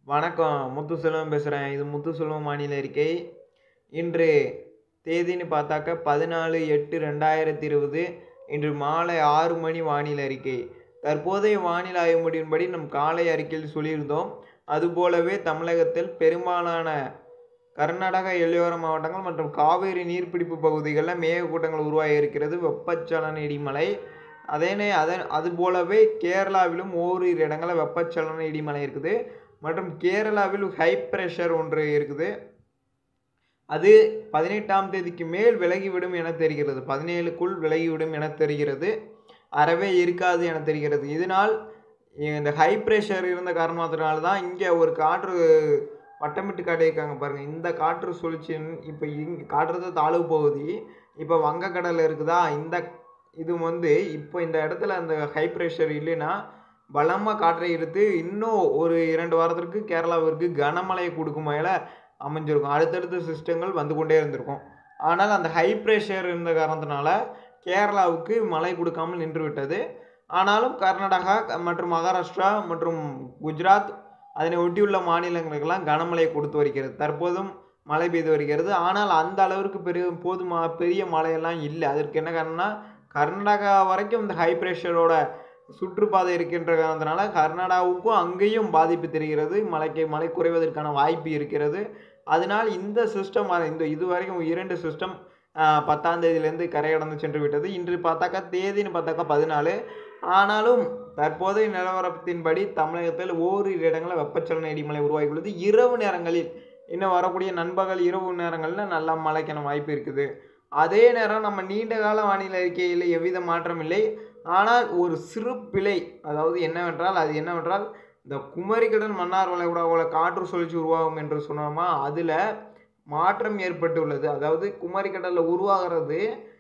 வணக்கம் முத்துசெல்வம் பேசுகிறேன் இது முத்துசெல்வம் வானிலை அறிக்கை இன்று தேதின்னு பார்த்தாக்க பதினாலு எட்டு ரெண்டாயிரத்தி இருபது இன்று மாலை ஆறு மணி வானிலை அறிக்கை தற்போதைய வானிலை ஆய்வு முடிவின்படி நம் காலை அறிக்கையில் சொல்லியிருந்தோம் அதுபோலவே தமிழகத்தில் பெரும்பாலான கர்நாடக எல்லையோர மாவட்டங்கள் மற்றும் காவேரி நீர்பிடிப்பு பகுதிகளில் மேகக்கூட்டங்கள் உருவாகி இருக்கிறது வெப்பச்சலன இடிமலை அதேனே அதன் அது போலவே கேரளாவிலும் ஓரிரு இடங்களில் வெப்பச்சலன இடிமலை இருக்குது மற்றும் கேரளாவில் ஹை ப்ரெஷர் ஒன்று இருக்குது அது பதினெட்டாம் தேதிக்கு மேல் விலகிவிடும் என தெரிகிறது பதினேழுக்குள் விலகிவிடும் என தெரிகிறது அறவே இருக்காது என தெரிகிறது இதனால் இந்த ஹை ப்ரெஷர் இருந்த காரணத்தினால தான் இங்கே ஒரு காற்று வட்டமிட்டு காட்டியிருக்காங்க பாருங்கள் இந்த காற்று சுழற்சி இப்போ இங் காட்டுறது தாழ்வு பகுதி இப்போ வங்கக்கடலில் இருக்குதா இந்த இது வந்து இப்போ இந்த இடத்துல அந்த ஹை ப்ரெஷர் இல்லைன்னா பலமாக காற்றை இழுத்து இன்னும் ஒரு இரண்டு வாரத்திற்கு கேரளாவிற்கு கனமழையை கொடுக்கும் வகையில் அமைஞ்சிருக்கும் அடுத்தடுத்த சிஸ்டங்கள் வந்து கொண்டே இருந்திருக்கும் ஆனால் அந்த ஹை ப்ரெஷர் இருந்த காரணத்தினால கேரளாவுக்கு மழை கொடுக்காமல் நின்று விட்டது ஆனாலும் கர்நாடகா மற்றும் மகாராஷ்டிரா மற்றும் குஜராத் அதனை ஒட்டியுள்ள மாநிலங்களுக்கெல்லாம் கனமழை கொடுத்து வருகிறது தற்போதும் மழை பெய்து வருகிறது ஆனால் அந்த அளவிற்கு பெரிய போதுமா பெரிய மழையெல்லாம் இல்லை அதற்கு என்ன காரணம்னா கர்நாடகா வரைக்கும் இந்த ஹை ப்ரெஷரோட சுற்றுப்பாதை இருக்கின்ற காரணத்தினால கர்நாடகாவுக்கும் அங்கேயும் பாதிப்பு தெரிகிறது மழைக்கு மழை குறைவதற்கான வாய்ப்பு இருக்கிறது அதனால் இந்த சிஸ்டம் இந்த இது வரைக்கும் இரண்டு சிஸ்டம் பத்தாம் தேதியிலேருந்து கரையடந்து சென்று விட்டது இன்று பார்த்தாக்கா தேதின்னு பார்த்தாக்கா பதினாலு ஆனாலும் தற்போதைய நிலவரத்தின்படி தமிழகத்தில் ஓரிரு இடங்களில் வெப்பச்சலன இடிமலை உருவாகியுள்ளது இரவு நேரங்களில் இன்னும் வரக்கூடிய நண்பகல் இரவு நேரங்களில் நல்லா மழைக்கான வாய்ப்பு இருக்குது அதே நேரம் நம்ம நீண்ட கால வானிலை அறிக்கையில் எவ்வித மாற்றம் இல்லை ஆனால் ஒரு சிறு பிழை அதாவது என்னவென்றால் அது என்னவென்றால் இந்த குமரிக்கடல் மன்னார் வளைகுடாவோட காற்று சுழற்சி உருவாகும் என்று சொன்னோமா அதில் மாற்றம் ஏற்பட்டுள்ளது அதாவது குமரிக்கடலில் உருவாகிறது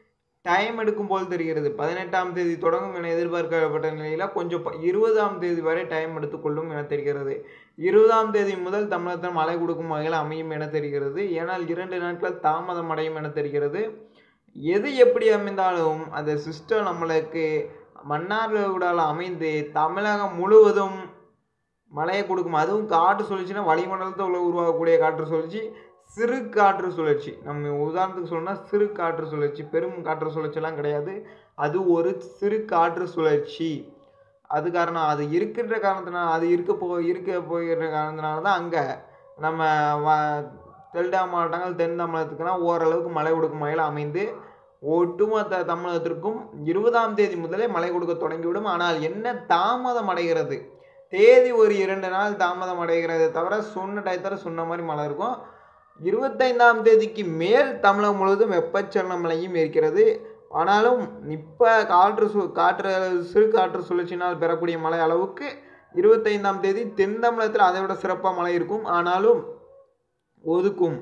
டைம் எடுக்கும் போல் தெரிகிறது பதினெட்டாம் தேதி தொடங்கும் என எதிர்பார்க்கப்பட்ட நிலையில் கொஞ்சம் இருபதாம் தேதி வரை டைம் எடுத்துக்கொள்ளும் என தெரிகிறது இருபதாம் தேதி முதல் தமிழகத்தில் மழை கொடுக்கும் வகையில் அமையும் என தெரிகிறது ஏனால் இரண்டு நாட்கள் தாமதம் அடையும் என தெரிகிறது எது எப்படி அமைந்தாலும் அந்த சிஸ்டம் நம்மளுக்கு மன்னார் விடால் அமைந்து தமிழகம் முழுவதும் மழையை கொடுக்கும் அதுவும் காற்று சுழற்சினா வளிமண்டலத்தில் உருவாகக்கூடிய காற்று சுழற்சி சிறு காற்று சுழற்சி நம்ம உதாரணத்துக்கு சொல்லணும்னா சிறு காற்று சுழற்சி பெரும் காற்று சுழற்சிலாம் கிடையாது அது ஒரு சிறு காற்று சுழற்சி அது காரணம் அது இருக்கின்ற காரணத்தினால அது இருக்க போ இருக்க போகிற காரணத்தினால தான் அங்கே நம்ம வ டெல்டா மாவட்டங்கள் தென் தமிழகத்துக்குலாம் ஓரளவுக்கு மழை கொடுக்கும் வகையில் அமைந்து ஒட்டுமொத்த தமிழகத்திற்கும் இருபதாம் தேதி முதலே மழை கொடுக்க தொடங்கிவிடும் ஆனால் என்ன தாமதம் அடைகிறது தேதி ஒரு இரண்டு நாள் தாமதம் அடைகிறது தவிர சொன்ன டயத்தில் சொன்ன மாதிரி மழை இருக்கும் இருபத்தைந்தாம் தேதிக்கு மேல் தமிழகம் முழுவதும் வெப்பச்சலன மழையும் இருக்கிறது ஆனாலும் இப்போ காற்று சு காற்று சிறு காற்று சுழற்சினால் பெறக்கூடிய மழை அளவுக்கு இருபத்தைந்தாம் தேதி தென் தமிழகத்தில் அதை விட சிறப்பாக மழை இருக்கும் ஆனாலும் ஒதுக்கும்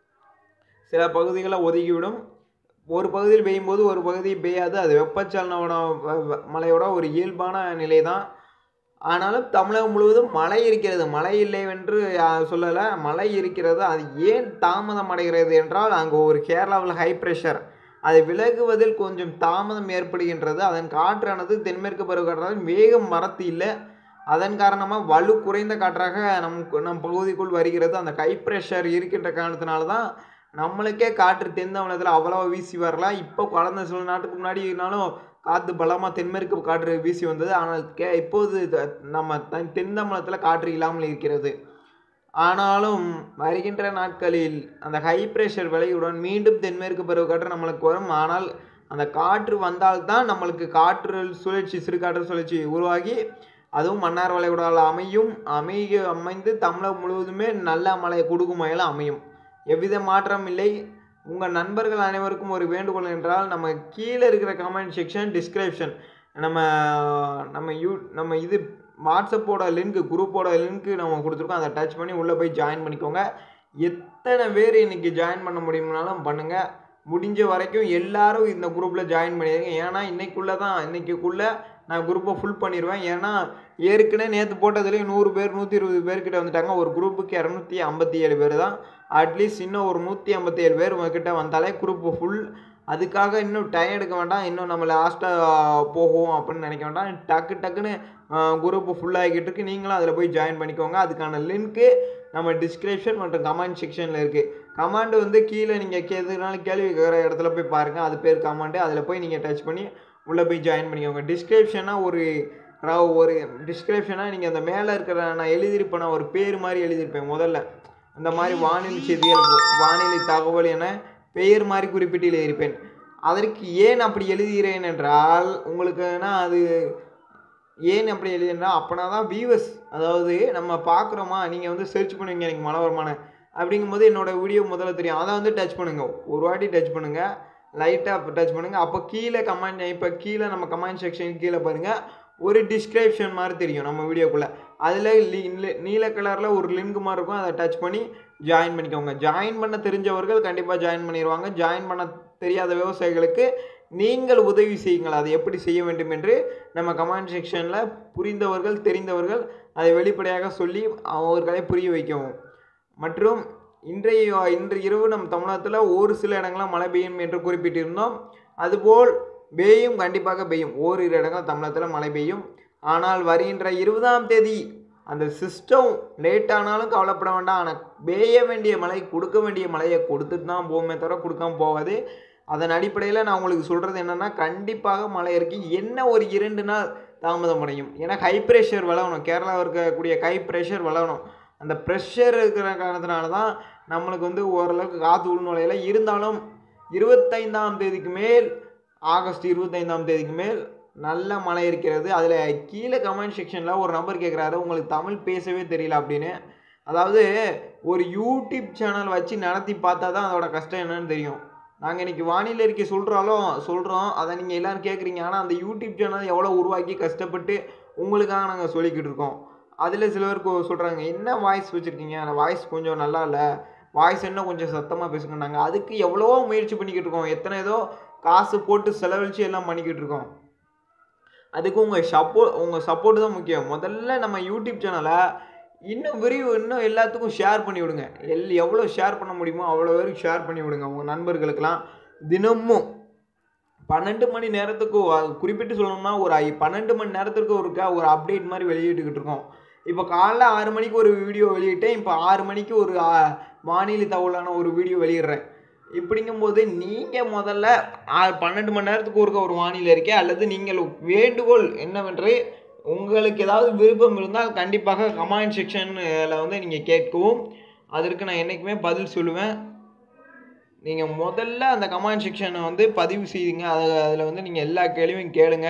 சில பகுதிகளில் ஒதுக்கிவிடும் ஒரு பகுதியில் பெய்யும் போது ஒரு பகுதி பெய்யாது அது வெப்பச்சலனோட மழையோட ஒரு இயல்பான நிலை தான் ஆனாலும் தமிழகம் முழுவதும் மழை இருக்கிறது மழை இல்லை என்று சொல்லலை மழை இருக்கிறது அது ஏன் தாமதம் அடைகிறது என்றால் அங்கே ஒரு கேரளாவில் ஹை ப்ரெஷர் அது விலகுவதில் கொஞ்சம் தாமதம் ஏற்படுகின்றது அதன் காற்றானது தென்மேற்கு பருவக்காற்றால் வேகம் மரத்து இல்லை அதன் காரணமாக வலு குறைந்த காற்றாக நம் நம் பகுதிக்குள் வருகிறது அந்த ஹை ப்ரெஷர் இருக்கின்ற காரணத்தினால தான் நம்மளுக்கே காற்று தென் தமிழகத்தில் அவ்வளோ வீசி வரலாம் இப்போ கடந்த சில நாட்டுக்கு முன்னாடினாலும் காற்று பலமாக தென்மேற்கு காற்று வீசி வந்தது ஆனால் கே இப்போது நம்ம தென் தமிழகத்தில் காற்று இல்லாமல் இருக்கிறது ஆனாலும் வருகின்ற நாட்களில் அந்த ஹை ப்ரெஷர் விலையுடன் மீண்டும் தென்மேற்கு பருவக்காற்று நம்மளுக்கு வரும் ஆனால் அந்த காற்று வந்தால்தான் நம்மளுக்கு காற்று சுழற்சி சிறு காற்று சுழற்சி உருவாகி அதுவும் மன்னார் வளைகுடாவில் அமையும் அமைய அமைந்து தமிழகம் முழுவதுமே நல்ல மழை கொடுக்கும் வகையில் அமையும் எவ்வித மாற்றம் இல்லை உங்கள் நண்பர்கள் அனைவருக்கும் ஒரு வேண்டுகோள் என்றால் நம்ம கீழே இருக்கிற கமெண்ட் செக்ஷன் டிஸ்கிரிப்ஷன் நம்ம நம்ம யூ நம்ம இது வாட்ஸ்அப்போட லிங்க்கு குரூப்போட லிங்க்கு நம்ம கொடுத்துருக்கோம் அதை டச் பண்ணி உள்ளே போய் ஜாயின் பண்ணிக்கோங்க எத்தனை பேர் இன்றைக்கி ஜாயின் பண்ண முடியும்னாலும் பண்ணுங்கள் முடிஞ்ச வரைக்கும் எல்லாரும் இந்த குரூப்பில் ஜாயின் பண்ணிடுங்க ஏன்னா இன்றைக்குள்ளே தான் இன்றைக்கிக்குள்ளே நான் குரூப்பை ஃபுல் பண்ணிடுவேன் ஏன்னா ஏற்கனவே நேற்று போட்டதுலேயும் நூறு பேர் நூற்றி இருபது பேர்கிட்ட வந்துட்டாங்க ஒரு குரூப்புக்கு இரநூத்தி ஐம்பத்தி ஏழு பேர் தான் அட்லீஸ்ட் இன்னும் ஒரு நூற்றி ஐம்பத்தி ஏழு பேர் உங்ககிட்ட வந்தாலே குரூப்பு ஃபுல் அதுக்காக இன்னும் டைம் எடுக்க வேண்டாம் இன்னும் நம்ம லாஸ்ட்டாக போகும் அப்படின்னு நினைக்க வேண்டாம் டக்கு டக்குன்னு குரூப்பு ஃபுல்லாகிக்கிட்டு இருக்கு நீங்களும் அதில் போய் ஜாயின் பண்ணிக்கோங்க அதுக்கான லிங்க்கு நம்ம டிஸ்கிரிப்ஷன் மற்றும் கமெண்ட் செக்ஷனில் இருக்குது கமாண்டு வந்து கீழே நீங்கள் எதுனாலும் கேள்வி கேட்குற இடத்துல போய் பாருங்கள் அது பேர் கமாண்டு அதில் போய் நீங்கள் டச் பண்ணி உள்ளே போய் ஜாயின் பண்ணிக்கோங்க டிஸ்கிரிப்ஷனாக ஒரு ரா- ஒரு டிஸ்கிரிப்ஷனாக நீங்கள் அந்த மேலே இருக்கிற நான் எழுதியிருப்பேன் ஒரு பேர் மாதிரி எழுதியிருப்பேன் முதல்ல அந்த மாதிரி வானிலை செய்திகள் வானிலை தகவல் என பெயர் மாதிரி குறிப்பிட்டு எழுதியிருப்பேன் அதற்கு ஏன் அப்படி எழுதுகிறேன் என்றால் உங்களுக்குன்னா அது ஏன் அப்படி எழுதுனா அப்போனா தான் வியூவர்ஸ் அதாவது நம்ம பார்க்குறோமா நீங்கள் வந்து சர்ச் பண்ணுவீங்க எனக்கு மனோரமான அப்படிங்கும்போது என்னோட வீடியோ முதல்ல தெரியும் அதை வந்து டச் பண்ணுங்கள் ஒரு வாட்டி டச் பண்ணுங்கள் லைட்டாக டச் பண்ணுங்கள் அப்போ கீழே கமெண்ட் இப்போ கீழே நம்ம கமெண்ட் செக்ஷன் கீழே பாருங்கள் ஒரு டிஸ்கிரிப்ஷன் மாதிரி தெரியும் நம்ம வீடியோக்குள்ளே அதில் நீல கலரில் ஒரு லிங்க் மாதிரி இருக்கும் அதை டச் பண்ணி ஜாயின் பண்ணிக்கோங்க ஜாயின் பண்ண தெரிஞ்சவர்கள் கண்டிப்பாக ஜாயின் பண்ணிடுவாங்க ஜாயின் பண்ண தெரியாத விவசாயிகளுக்கு நீங்கள் உதவி செய்யுங்கள் அதை எப்படி செய்ய வேண்டும் என்று நம்ம கமெண்ட் செக்ஷனில் புரிந்தவர்கள் தெரிந்தவர்கள் அதை வெளிப்படையாக சொல்லி அவர்களை புரிய வைக்கவும் மற்றும் இன்றைய இன்று இரவு நம் தமிழகத்தில் ஒரு சில இடங்களில் மழை பெய்யும் என்று குறிப்பிட்டிருந்தோம் அதுபோல் பெய்யும் கண்டிப்பாக பெய்யும் ஓரிரு இடங்கள் தமிழகத்தில் மழை பெய்யும் ஆனால் வருகின்ற இருபதாம் தேதி அந்த சிஸ்டம் லேட் ஆனாலும் கவலைப்பட வேண்டாம் ஆனால் பெய்ய வேண்டிய மழை கொடுக்க வேண்டிய மழையை கொடுத்துட்டு தான் போகுமே தவிர கொடுக்காம போகாது அதன் அடிப்படையில் நான் உங்களுக்கு சொல்கிறது என்னென்னா கண்டிப்பாக மழை இருக்குது என்ன ஒரு இரண்டு நாள் தாமதம் அடையும் ஏன்னா ஹை ப்ரெஷர் வளரணும் கேரளாவில் இருக்கக்கூடிய ஹை ப்ரெஷர் வளரணும் அந்த ப்ரெஷர் இருக்கிற காரணத்தினால தான் நம்மளுக்கு வந்து ஓரளவுக்கு காற்று உள்நுழையில இருந்தாலும் இருபத்தைந்தாம் தேதிக்கு மேல் ஆகஸ்ட் இருபத்தைந்தாம் தேதிக்கு மேல் நல்ல மழை இருக்கிறது அதில் கீழே கமெண்ட் செக்ஷனில் ஒரு நம்பர் கேட்குறாரு உங்களுக்கு தமிழ் பேசவே தெரியல அப்படின்னு அதாவது ஒரு யூடியூப் சேனல் வச்சு நடத்தி பார்த்தா தான் அதோட கஷ்டம் என்னன்னு தெரியும் நாங்கள் இன்றைக்கி வானிலை அறிக்கை சொல்கிறாலும் சொல்கிறோம் அதை நீங்கள் எல்லோரும் கேட்குறீங்க ஆனால் அந்த யூடியூப் சேனல் எவ்வளோ உருவாக்கி கஷ்டப்பட்டு உங்களுக்காக நாங்கள் சொல்லிக்கிட்டு இருக்கோம் அதில் சில பேருக்கு சொல்கிறாங்க என்ன வாய்ஸ் வச்சுருக்கீங்க அந்த வாய்ஸ் கொஞ்சம் நல்லா இல்லை வாய்ஸ் இன்னும் கொஞ்சம் சத்தமாக பேசுங்கன்னாங்க அதுக்கு எவ்வளவோ முயற்சி பண்ணிக்கிட்டு இருக்கோம் எத்தனை ஏதோ காசு போட்டு செலவழித்து எல்லாம் பண்ணிக்கிட்டு இருக்கோம் அதுக்கு உங்கள் சப்போர்ட் உங்கள் சப்போர்ட் தான் முக்கியம் முதல்ல நம்ம யூடியூப் சேனலை இன்னும் விரிவு இன்னும் எல்லாத்துக்கும் ஷேர் பண்ணி விடுங்க எல் எவ்வளோ ஷேர் பண்ண முடியுமோ அவ்வளோ பேருக்கு ஷேர் பண்ணி விடுங்க உங்கள் நண்பர்களுக்கெல்லாம் தினமும் பன்னெண்டு மணி நேரத்துக்கு அது குறிப்பிட்டு சொல்லணும்னா ஒரு ஐ- பன்னெண்டு மணி நேரத்துக்கு ஒருக்கா ஒரு அப்டேட் மாதிரி வெளியிட்டுக்கிட்டு இருக்கோம் இப்போ காலைல ஆறு மணிக்கு ஒரு வீடியோ வெளியிட்டேன் இப்போ ஆறு மணிக்கு ஒரு ஆ, வானிலை தகவலான ஒரு வீடியோ வெளியிடுறேன் இப்படிங்கும்போது நீங்கள் முதல்ல ஆ- பன்னெண்டு மணி நேரத்துக்கு ஒருக்க ஒரு வானிலை இருக்கே அல்லது நீங்கள் வேண்டுகோள் என்னவென்று உங்களுக்கு ஏதாவது விருப்பம் இருந்தால் கண்டிப்பாக கமெண்ட் செக்ஷனில் வந்து நீங்கள் கேட்கவும் அதற்கு நான் என்றைக்குமே பதில் சொல்லுவேன் நீங்கள் முதல்ல அந்த கமெண்ட் செக்ஷனை வந்து பதிவு செய்யுங்க அது அதில் வந்து நீங்கள் எல்லா கேள்வியும் கேளுங்க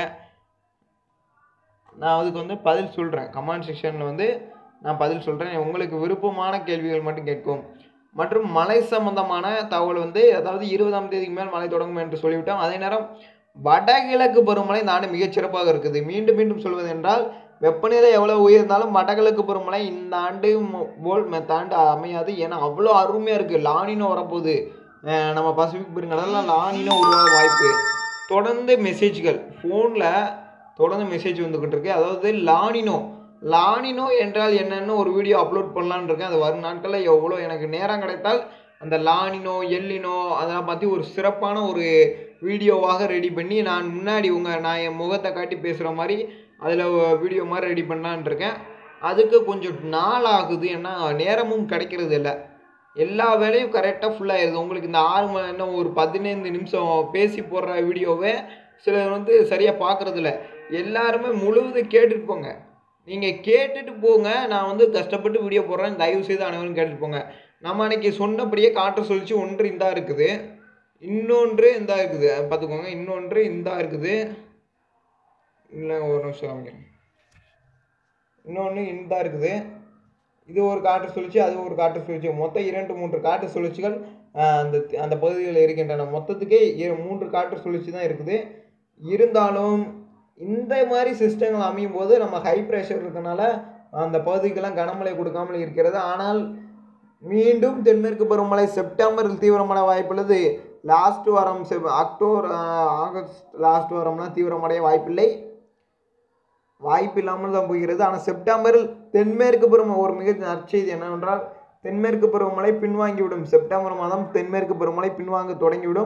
நான் அதுக்கு வந்து பதில் சொல்கிறேன் கமெண்ட் செக்ஷனில் வந்து நான் பதில் சொல்கிறேன் உங்களுக்கு விருப்பமான கேள்விகள் மட்டும் கேட்கும் மற்றும் மழை சம்பந்தமான தகவல் வந்து அதாவது இருபதாம் தேதிக்கு மேல் மழை தொடங்கும் என்று சொல்லிவிட்டோம் அதே நேரம் வடகிழக்கு பருவமழை இந்த ஆண்டு மிகச் சிறப்பாக இருக்குது மீண்டும் மீண்டும் சொல்வது என்றால் வெப்பநிலை எவ்வளோ உயர்ந்தாலும் வடகிழக்கு பருவமழை இந்த ஆண்டு மு- போல் மற்ற ஆண்டு அமையாது ஏன்னா அவ்வளோ அருமையாக இருக்குது லானினோ வரப்போகுது அஹ் நம்ம பசிபிக் பெருங்கடலில் லானினோ உருவாக வாய்ப்பு தொடர்ந்து மெசேஜ்கள் ஃபோனில் தொடர்ந்து மெசேஜ் வந்துக்கிட்டு இருக்கு அதாவது லானினோ லானினோ என்றால் என்னன்னு ஒரு வீடியோ அப்லோட் பண்ணலான்னு இருக்கேன் அது வரும் நாட்களில் எவ்வளோ எனக்கு நேரம் கிடைத்தால் அந்த லானினோ எல்லினோ அதெல்லாம் பற்றி ஒரு சிறப்பான ஒரு வீடியோவாக ரெடி பண்ணி நான் முன்னாடி உங்கள் நான் என் முகத்தை காட்டி பேசுகிற மாதிரி அதில் வீடியோ மாதிரி ரெடி பண்ணலான்னு இருக்கேன் அதுக்கு கொஞ்சம் நாள் ஆகுது ஏன்னா நேரமும் கிடைக்கிறது இல்லை எல்லா வேலையும் கரெக்டாக ஃபுல்லாகிடுது உங்களுக்கு இந்த ஆறு மணி இன்னும் ஒரு பதினைந்து நிமிஷம் பேசி போடுற வீடியோவை சிலர் வந்து சரியாக பார்க்குறதில்ல எல்லாருமே முழுவதும் கேட்டுட்டு போங்க நீங்கள் கேட்டுட்டு போங்க நான் வந்து கஷ்டப்பட்டு வீடியோ போடுறேன் தயவு செய்து அனைவரும் கேட்டுட்டு போங்க நம்ம அன்னைக்கு சொன்னபடியே காட்ட சொல்லிச்சு ஒன்று இந்தா இருக்குது இன்னொன்று இந்தா இருக்குது பார்த்துக்கோங்க இன்னொன்று இந்தா இருக்குது இல்லை ஒரு நிமிஷம் காமிக்கிறேன் இன்னொன்று இந்தா இருக்குது இது ஒரு காற்று சுழற்சி அது ஒரு காற்று சுழற்சி மொத்தம் இரண்டு மூன்று காற்று சுழற்சிகள் ஆஹ், அந்த அந்த பகுதிகளில் இருக்கின்றன மொத்தத்துக்கே இரு- மூன்று காற்று சுழற்சி தான் இருக்குது இருந்தாலும் இந்த மாதிரி சிஸ்டங்கள் அமையும் போது நம்ம ஹை ப்ரெஷர் இருக்கனால அந்த பகுதிக்கெல்லாம் கனமழை கொடுக்காமல் இருக்கிறது ஆனால் மீண்டும் தென்மேற்கு பருவமழை செப்டம்பரில் தீவிரமடை வாய்ப்புள்ளது லாஸ்ட் வாரம் செப் அக்டோபர் ஆஹ், ஆகஸ்ட் லாஸ்ட் வாரம்லாம் தீவிரமடைய வாய்ப்பில்லை வாய்ப்பு இல்லாமல் தான் போகிறது ஆனால் செப்டம்பரில் தென்மேற்கு பருவம் ஒரு மிக நற்செய்தி என்னவென்றால் தென்மேற்கு பருவமழை பின்வாங்கிவிடும் செப்டம்பர் மாதம் தென்மேற்கு பருவமழை பின்வாங்க தொடங்கிவிடும்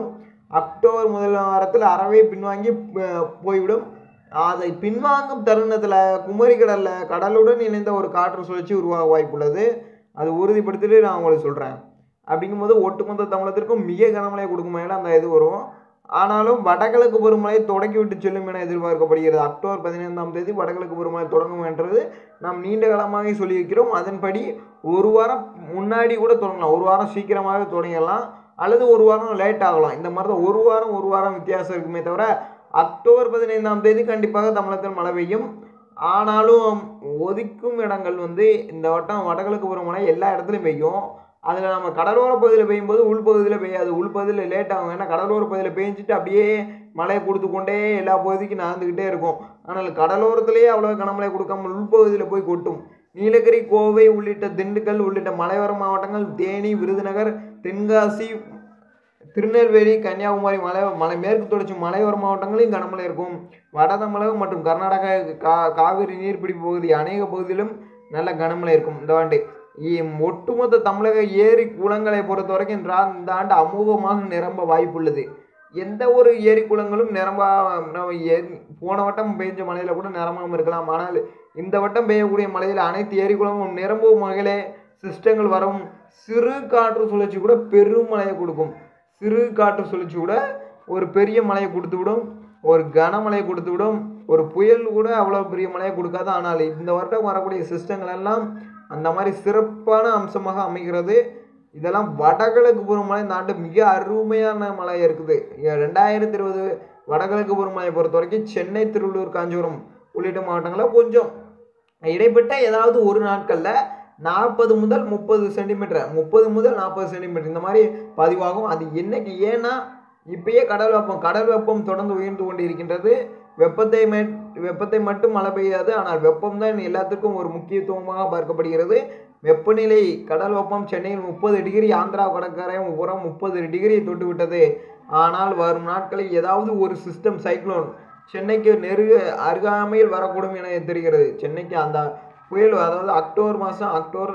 அக்டோபர் முதல் வாரத்தில் அறவே பின்வாங்கி அஹ், போய்விடும் அதை பின்வாங்கும் தருணத்தில் குமரி கடலில் கடலுடன் இணைந்த ஒரு காற்று சுழற்சி உருவாக வாய்ப்புள்ளது அது உறுதிப்படுத்திட்டு நான் உங்களுக்கு சொல்கிறேன் அப்படிங்கும்போது ஒட்டுமொத்த தமிழகத்திற்கும் மிக கனமழை கொடுக்கும் வகையில் அந்த இது வரும் ஆனாலும் வடகிழக்கு பருவமழை தொடக்கி விட்டு செல்லும் என எதிர்பார்க்கப்படுகிறது அக்டோபர் பதினைந்தாம் தேதி வடகிழக்கு பருவமழை தொடங்கும் என்றது நாம் நீண்ட காலமாக சொல்லியிருக்கிறோம் அதன்படி ஒரு வாரம் முன்னாடி கூட தொடங்கலாம் ஒரு வாரம் சீக்கிரமாகவே தொடங்கலாம் அல்லது ஒரு வாரம் லேட் ஆகலாம் இந்த மாதிரி தான் ஒரு வாரம் ஒரு வாரம் வித்தியாசம் இருக்குமே தவிர அக்டோபர் பதினைந்தாம் தேதி கண்டிப்பாக தமிழகத்தில் மழை பெய்யும் ஆனாலும் ஒதுக்கும் இடங்கள் வந்து இந்த வட்டம் வடகிழக்கு பருவமழை எல்லா இடத்துலையும் பெய்யும் அதில் நம்ம கடலோர பகுதியில் பெய்யும்போது உள்பகுதியில் பெய்யாது உள்பகுதியில் லேட் ஆகும் ஏன்னா கடலோர பகுதியில் பெஞ்சிட்டு அப்படியே மழையை கொடுத்து கொண்டே எல்லா பகுதிக்கும் நகர்ந்துக்கிட்டே இருக்கும் ஆனால் கடலோரத்திலேயே அவ்வளோ கனமழை கொடுக்காமல் உள்பகுதியில் போய் கொட்டும் நீலகிரி கோவை உள்ளிட்ட திண்டுக்கல் உள்ளிட்ட மலையோர மாவட்டங்கள் தேனி விருதுநகர் தென்காசி திருநெல்வேலி கன்னியாகுமரி மலை மலை மேற்கு தொடர்ச்சி மலையோர மாவட்டங்களிலும் கனமழை இருக்கும் வட தமிழகம் மற்றும் கர்நாடகா கா காவிரி நீர்பிடிப்பு பகுதி அநேக பகுதியிலும் நல்ல கனமழை இருக்கும் இந்த ஆண்டு இ- ஒட்டுமொத்த தமிழக ஏரி குளங்களை பொறுத்த வரைக்கும் இந்த ஆண்டு- இந்த ஆண்டு அமோகமாக நிரம்ப வாய்ப்புள்ளது எந்த ஒரு ஏரி குளங்களும் நிரம்ப நம்ம ஏ- போன வட்டம் பெய்ஞ்ச மழையில் கூட நிரம்பாமல் இருக்கலாம் ஆனால் இந்த வட்டம் பெய்யக்கூடிய மழையில் அனைத்து ஏரி குளமும் நிரம்பும் வகையிலே சிஸ்டங்கள் வரும் சிறு காற்று சுழற்சி கூட பெரும் மழையை கொடுக்கும் சிறு காற்று சுழற்சி கூட ஒரு பெரிய மழையை கொடுத்து விடும் ஒரு கனமழையை கொடுத்து விடும் ஒரு புயல் கூட அவ்வளோ பெரிய மழையை கொடுக்காது ஆனால் இந்த வருடம் வரக்கூடிய சிஸ்டங்கள் எல்லாம் அந்த மாதிரி சிறப்பான அம்சமாக அமைகிறது இதெல்லாம் வடகிழக்கு பருவமழை இந்த ஆண்டு மிக அருமையான மழை இருக்குது இங்க ரெண்டாயிரத்தி இருபது வடகிழக்கு பருவமழையை பொறுத்த வரைக்கும் சென்னை திருவள்ளூர் காஞ்சிபுரம் உள்ளிட்ட மாவட்டங்களில் கொஞ்சம் இடைப்பட்ட ஏதாவது ஒரு நாட்களில் நாற்பது முதல் முப்பது சென்டிமீட்டர் முப்பது முதல் நாற்பது சென்டிமீட்டர் இந்த மாதிரி பதிவாகும் அது என்னைக்கு ஏன்னா இப்பயே கடல் வெப்பம் கடல் வெப்பம் தொடர்ந்து உயர்ந்து கொண்டு இருக்கின்றது வெப்பத்தை மே- வெப்பத்தை மட்டும் மழை பெய்யாது ஆனால் வெப்பம் தான் எல்லாத்துக்கும் ஒரு முக்கியத்துவமாக பார்க்கப்படுகிறது வெப்பநிலை கடல் வெப்பம் சென்னையில் முப்பது டிகிரி ஆந்திரா கடற்கரையும் உரம் முப்பது டிகிரியை தொட்டு விட்டது ஆனால் வரும் நாட்களில் ஏதாவது ஒரு சிஸ்டம் சைக்ளோன் சென்னைக்கு நெருக அருகாமையில் வரக்கூடும் என தெரிகிறது சென்னைக்கு அந்த புயல் அதாவது அக்டோபர் மாதம் அக்டோபர்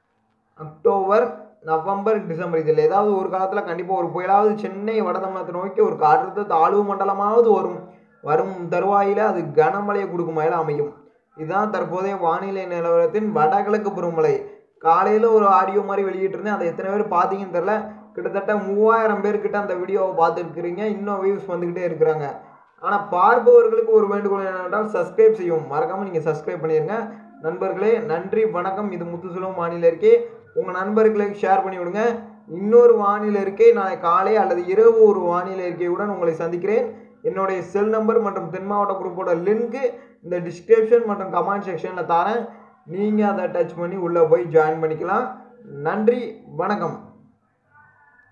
அக்டோபர் நவம்பர் டிசம்பர் இதில் ஏதாவது ஒரு காலத்தில் கண்டிப்பாக ஒரு புயலாவது சென்னை வட தமிழகத்தை நோக்கி ஒரு காற்றழுத்த தாழ்வு மண்டலமாவது வரும் வரும் தருவாயில் அது கனமழையை கொடுக்கும் வகையில் அமையும் இதுதான் தற்போதைய வானிலை நிலவரத்தின் வடகிழக்கு பருவமழை காலையில் ஒரு ஆடியோ மாதிரி வெளியிட்டிருந்தேன் அதை எத்தனை பேர் பார்த்தீங்கன்னு தெரில கிட்டத்தட்ட மூவாயிரம் பேர்கிட்ட அந்த வீடியோவை பார்த்துருக்கிறீங்க இன்னும் வியூஸ் வந்துக்கிட்டே இருக்கிறாங்க ஆனால் பார்ப்பவர்களுக்கு ஒரு வேண்டுகோள் என்னவென்றால் சப்ஸ்கிரைப் செய்யும் மறக்காமல் நீங்கள் சப்ஸ்கிரைப் பண்ணிடுங்க நண்பர்களே நன்றி வணக்கம் இது முத்துசுலம் வானிலை இருக்கே உங்கள் நண்பர்களுக்கு ஷேர் பண்ணி விடுங்க இன்னொரு வானிலை இருக்கை நாளை காலை அல்லது இரவு ஒரு வானிலை இருக்கையுடன் உங்களை சந்திக்கிறேன் என்னுடைய செல் நம்பர் மற்றும் தென் மாவட்ட குரூப்போட லிங்க்கு இந்த டிஸ்கிரிப்ஷன் மற்றும் கமெண்ட் செக்ஷனில் தரேன் நீங்கள் அதை டச் பண்ணி உள்ளே போய் ஜாயின் பண்ணிக்கலாம் நன்றி வணக்கம்